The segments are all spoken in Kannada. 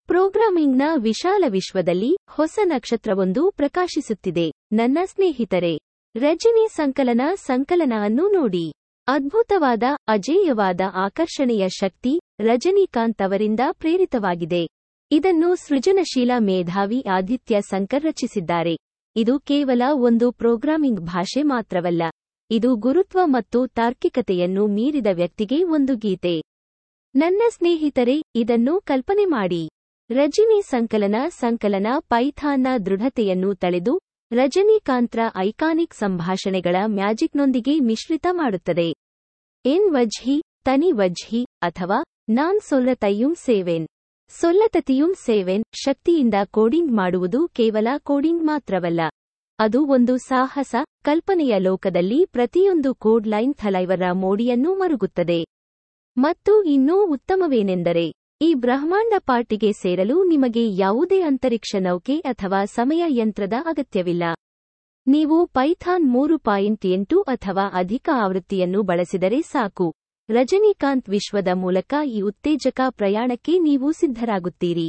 ಪ್ರೋಗ್ರಾಮಿಂಗ್ನ ವಿಶಾಲ ವಿಶ್ವದಲ್ಲಿ ಹೊಸ ನಕ್ಷತ್ರವೊಂದು ಪ್ರಕಾಶಿಸುತ್ತಿದೆ ನನ್ನ ಸ್ನೇಹಿತರೆ ರಜನಿ ಸಂಕಲನ ಸಂಕಲನ ಅನ್ನು ನೋಡಿ ಅದ್ಭುತವಾದ ಅಜೇಯವಾದ ಆಕರ್ಷಣೆಯ ಶಕ್ತಿ ರಜನಿಕಾಂತ್ ಅವರಿಂದ ಪ್ರೇರಿತವಾಗಿದೆ ಇದನ್ನು ಸೃಜನಶೀಲ ಮೇಧಾವಿ ಆದಿತ್ಯ ಸಂಕರ್ ರಚಿಸಿದ್ದಾರೆ ಇದು ಕೇವಲ ಒಂದು ಪ್ರೋಗ್ರಾಮಿಂಗ್ ಭಾಷೆ ಮಾತ್ರವಲ್ಲ ಇದು ಗುರುತ್ವ ಮತ್ತು ತಾರ್ಕಿಕತೆಯನ್ನು ಮೀರಿದ ವ್ಯಕ್ತಿಗೆ ಒಂದು ಗೀತೆ ನನ್ನ ಸ್ನೇಹಿತರೆ ಇದನ್ನು ಕಲ್ಪನೆ ಮಾಡಿ ರಜನಿ ಸಂಕಲನ ಸಂಕಲನ ಪೈಥಾನ್ನ ದೃಢತೆಯನ್ನು ತಳೆದು ರಜನಿಕಾಂತ್ರ ಐಕಾನಿಕ್ ಸಂಭಾಷಣೆಗಳ ಮ್ಯಾಜಿಕ್ನೊಂದಿಗೆ ಮಿಶ್ರಿತ ಮಾಡುತ್ತದೆ ಎನ್ ವಜ್ಹಿ ತನಿ ವಜ್ಹಿ ಅಥವಾ ನಾನ್ ಸೊಲ್ಲತೈಯುಂ ಸೇವೆನ್ ಸೊಲ್ಲತತಿಯುಂ ಸೇವೆನ್ ಶಕ್ತಿಯಿಂದ ಕೋಡಿಂಗ್ ಮಾಡುವುದು ಕೇವಲ ಕೋಡಿಂಗ್ ಮಾತ್ರವಲ್ಲ ಅದು ಒಂದು ಸಾಹಸ ಕಲ್ಪನೆಯ ಲೋಕದಲ್ಲಿ ಪ್ರತಿಯೊಂದು ಕೋಡ್ ಲೈನ್ ಥಲೈವರ ಮೋಡಿಯನ್ನು ಮರುಗುತ್ತದೆ ಮತ್ತು ಇನ್ನೂ ಉತ್ತಮವೇನೆಂದರೆ ಈ ಬ್ರಹ್ಮಾಂಡ ಪಾರ್ಟಿಗೆ ಸೇರಲು ನಿಮಗೆ ಯಾವುದೇ ಅಂತರಿಕ್ಷ ನೌಕೆ ಅಥವಾ ಸಮಯ ಯಂತ್ರದ ಅಗತ್ಯವಿಲ್ಲ ನೀವು ಪೈಥಾನ್ ಮೂರು ಪಾಯಿಂಟ್ ಎಂಟು ಅಥವಾ ಅಧಿಕ ಆವೃತ್ತಿಯನ್ನು ಬಳಸಿದರೆ ಸಾಕು ರಜನಿಕಾಂತ್ ವಿಶ್ವದ ಮೂಲಕ ಈ ಉತ್ತೇಜಕ ಪ್ರಯಾಣಕ್ಕೆ ನೀವು ಸಿದ್ಧರಾಗುತ್ತೀರಿ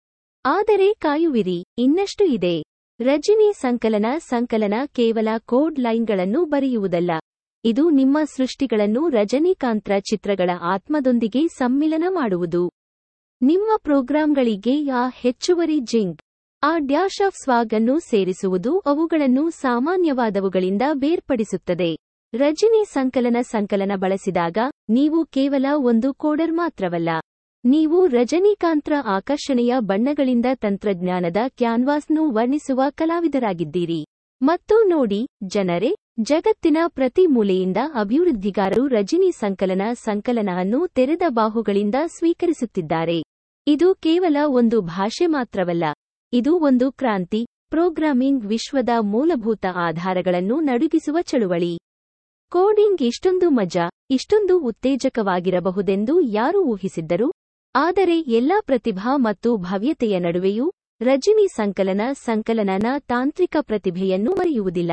ಆದರೆ ಕಾಯುವಿರಿ ಇನ್ನಷ್ಟು ಇದೆ ರಜನಿ ಸಂಕಲನ ಸಂಕಲನ ಕೇವಲ ಕೋಡ್ ಲೈನ್ಗಳನ್ನು ಬರೆಯುವುದಲ್ಲ ಇದು ನಿಮ್ಮ ಸೃಷ್ಟಿಗಳನ್ನು ರಜನಿಕಾಂತ್ರ ಚಿತ್ರಗಳ ಆತ್ಮದೊಂದಿಗೆ ಸಮ್ಮಿಲನ ಮಾಡುವುದು ನಿಮ್ಮ ಪ್ರೋಗ್ರಾಂಗಳಿಗೆ ಆ ಹೆಚ್ಚುವರಿ ಜಿಂಗ್ ಆ ಡ್ಯಾಶ್ ಆಫ್ ಸ್ವಾಗ್ ಅನ್ನು ಸೇರಿಸುವುದು ಅವುಗಳನ್ನು ಸಾಮಾನ್ಯವಾದವುಗಳಿಂದ ಬೇರ್ಪಡಿಸುತ್ತದೆ ರಜನಿ ಸಂಕಲನ ಸಂಕಲನ ಬಳಸಿದಾಗ ನೀವು ಕೇವಲ ಒಂದು ಕೋಡರ್ ಮಾತ್ರವಲ್ಲ ನೀವು ರಜನಿಕಾಂತ್ರ ಆಕರ್ಷಣೆಯ ಬಣ್ಣಗಳಿಂದ ತಂತ್ರಜ್ಞಾನದ ಕ್ಯಾನ್ವಾಸ್ನು ವರ್ಣಿಸುವ ಕಲಾವಿದರಾಗಿದ್ದೀರಿ ಮತ್ತು ನೋಡಿ ಜನರೇ ಜಗತ್ತಿನ ಪ್ರತಿ ಮೂಲೆಯಿಂದ ಅಭಿವೃದ್ಧಿಗಾರರು ರಜನಿ ಸಂಕಲನ ಸಂಕಲನ ಅನ್ನು ತೆರೆದ ಬಾಹುಗಳಿಂದ ಸ್ವೀಕರಿಸುತ್ತಿದ್ದಾರೆ ಇದು ಕೇವಲ ಒಂದು ಭಾಷೆ ಮಾತ್ರವಲ್ಲ ಇದು ಒಂದು ಕ್ರಾಂತಿ ಪ್ರೋಗ್ರಾಮಿಂಗ್ ವಿಶ್ವದ ಮೂಲಭೂತ ಆಧಾರಗಳನ್ನು ನಡುಗಿಸುವ ಚಳುವಳಿ ಕೋಡಿಂಗ್ ಇಷ್ಟೊಂದು ಮಜಾ ಇಷ್ಟೊಂದು ಉತ್ತೇಜಕವಾಗಿರಬಹುದೆಂದು ಯಾರು ಊಹಿಸಿದ್ದರು ಆದರೆ ಎಲ್ಲಾ ಪ್ರತಿಭಾ ಮತ್ತು ಭವ್ಯತೆಯ ನಡುವೆಯೂ ರಜನಿ ಸಂಕಲನ ಸಂಕಲನನ ತಾಂತ್ರಿಕ ಪ್ರತಿಭೆಯನ್ನು ಮರೆಯುವುದಿಲ್ಲ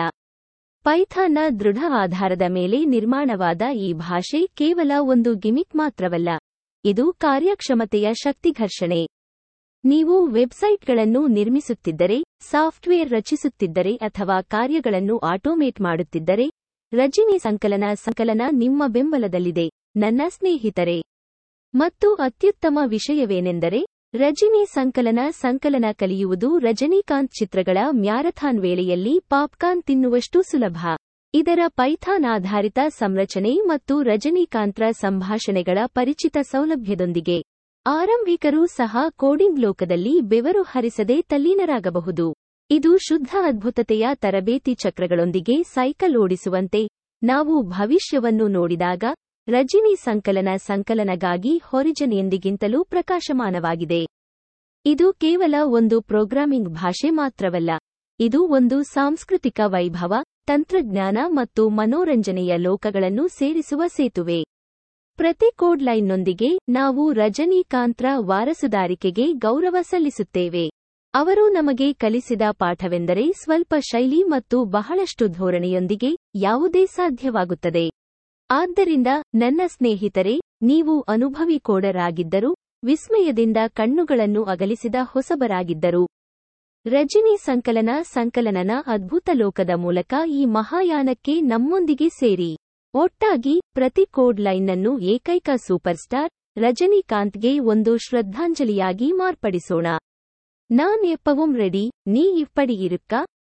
ಪೈಥಾನ್ನ ದೃಢ ಆಧಾರದ ಮೇಲೆ ನಿರ್ಮಾಣವಾದ ಈ ಭಾಷೆ ಕೇವಲ ಒಂದು ಗಿಮಿಕ್ ಮಾತ್ರವಲ್ಲ ಇದು ಕಾರ್ಯಕ್ಷಮತೆಯ ಶಕ್ತಿಘರ್ಷಣೆ ನೀವು ವೆಬ್ಸೈಟ್ಗಳನ್ನು ನಿರ್ಮಿಸುತ್ತಿದ್ದರೆ ಸಾಫ್ಟ್ವೇರ್ ರಚಿಸುತ್ತಿದ್ದರೆ ಅಥವಾ ಕಾರ್ಯಗಳನ್ನು ಆಟೋಮೇಟ್ ಮಾಡುತ್ತಿದ್ದರೆ ರಜನಿ ಸಂಕಲನ ಸಂಕಲನ ನಿಮ್ಮ ಬೆಂಬಲದಲ್ಲಿದೆ ನನ್ನ ಸ್ನೇಹಿತರೆ ಮತ್ತು ಅತ್ಯುತ್ತಮ ವಿಷಯವೇನೆಂದರೆ ರಜನಿ ಸಂಕಲನ ಸಂಕಲನ ಕಲಿಯುವುದು ರಜನಿಕಾಂತ್ ಚಿತ್ರಗಳ ಮ್ಯಾರಥಾನ್ ವೇಳೆಯಲ್ಲಿ ಪಾಪ್ಕಾರ್ನ್ ತಿನ್ನುವಷ್ಟು ಸುಲಭ ಇದರ ಪೈಥಾನ್ ಆಧಾರಿತ ಸಂರಚನೆ ಮತ್ತು ರಜನಿಕಾಂತ್ರ ಸಂಭಾಷಣೆಗಳ ಪರಿಚಿತ ಸೌಲಭ್ಯದೊಂದಿಗೆ ಆರಂಭಿಕರು ಸಹ ಕೋಡಿಂಗ್ ಲೋಕದಲ್ಲಿ ಬೆವರು ಹರಿಸದೆ ತಲ್ಲೀನರಾಗಬಹುದು ಇದು ಶುದ್ಧ ಅದ್ಭುತತೆಯ ತರಬೇತಿ ಚಕ್ರಗಳೊಂದಿಗೆ ಸೈಕಲ್ ಓಡಿಸುವಂತೆ ನಾವು ಭವಿಷ್ಯವನ್ನು ನೋಡಿದಾಗ ರಜಿನಿ ಸಂಕಲನ ಸಂಕಲನಗಾಗಿ ಹೊರಿಜನ್ ಎಂದಿಗಿಂತಲೂ ಪ್ರಕಾಶಮಾನವಾಗಿದೆ ಇದು ಕೇವಲ ಒಂದು ಪ್ರೋಗ್ರಾಮಿಂಗ್ ಭಾಷೆ ಮಾತ್ರವಲ್ಲ ಇದು ಒಂದು ಸಾಂಸ್ಕೃತಿಕ ವೈಭವ ತಂತ್ರಜ್ಞಾನ ಮತ್ತು ಮನೋರಂಜನೆಯ ಲೋಕಗಳನ್ನು ಸೇರಿಸುವ ಸೇತುವೆ ಪ್ರತಿ ಕೋಡ್ ಲೈನ್ನೊಂದಿಗೆ ನಾವು ರಜನಿಕಾಂತ್ರ ವಾರಸುದಾರಿಕೆಗೆ ಗೌರವ ಸಲ್ಲಿಸುತ್ತೇವೆ ಅವರು ನಮಗೆ ಕಲಿಸಿದ ಪಾಠವೆಂದರೆ ಸ್ವಲ್ಪ ಶೈಲಿ ಮತ್ತು ಬಹಳಷ್ಟು ಧೋರಣೆಯೊಂದಿಗೆ ಯಾವುದೇ ಸಾಧ್ಯವಾಗುತ್ತದೆ ಆದ್ದರಿಂದ ನನ್ನ ಸ್ನೇಹಿತರೆ ನೀವು ಅನುಭವಿ ಕೋಡರಾಗಿದ್ದರು ವಿಸ್ಮಯದಿಂದ ಕಣ್ಣುಗಳನ್ನು ಅಗಲಿಸಿದ ಹೊಸಬರಾಗಿದ್ದರು ರಜನಿ ಸಂಕಲನ ಸಂಕಲನನ ಅದ್ಭುತ ಲೋಕದ ಮೂಲಕ ಈ ಮಹಾಯಾನಕ್ಕೆ ನಮ್ಮೊಂದಿಗೆ ಸೇರಿ ಒಟ್ಟಾಗಿ ಪ್ರತಿ ಕೋಡ್ ಲೈನ್ನನ್ನು ಏಕೈಕ ಸೂಪರ್ಸ್ಟಾರ್ ರಜನಿಕಾಂತ್ಗೆ ಒಂದು ಶ್ರದ್ಧಾಂಜಲಿಯಾಗಿ ಮಾರ್ಪಡಿಸೋಣ ನಾನ್ ಎಪ್ಪவும் ರೆಡಿ ನೀ ಇಪ್ಪಡಿ ಇರುಕ್ಕ